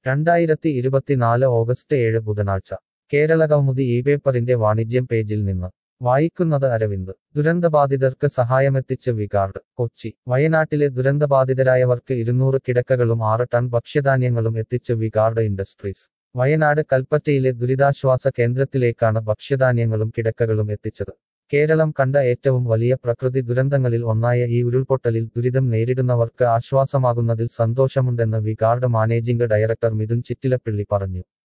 രണ്ടായിരത്തി ഇരുപത്തിനാല് ഓഗസ്റ്റ് ഏഴ് ബുധനാഴ്ച കേരളകൗമുദി ഈ പേപ്പറിന്റെ വാണിജ്യം പേജിൽ നിന്ന് വായിക്കുന്നത് അരവിന്ദ് ദുരന്തബാധിതർക്ക് സഹായമെത്തിച്ച് വികാർഡ് കൊച്ചി വയനാട്ടിലെ ദുരന്തബാധിതരായവർക്ക് ഇരുന്നൂറ് കിടക്കകളും ആറ് ടൺ ഭക്ഷ്യധാന്യങ്ങളും എത്തിച്ച് വികാർഡ് ഇൻഡസ്ട്രീസ് വയനാട് കൽപ്പറ്റയിലെ ദുരിതാശ്വാസ കേന്ദ്രത്തിലേക്കാണ് ഭക്ഷ്യധാന്യങ്ങളും കിടക്കകളും എത്തിച്ചത് കേരളം കണ്ട ഏറ്റവും വലിയ പ്രകൃതി ദുരന്തങ്ങളിൽ ഒന്നായ ഈ ഉരുൾപൊട്ടലിൽ ദുരിതം നേരിടുന്നവർക്ക് ആശ്വാസമാകുന്നതിൽ സന്തോഷമുണ്ടെന്ന് V Guard managing director Mithun Chittilappilly പറഞ്ഞു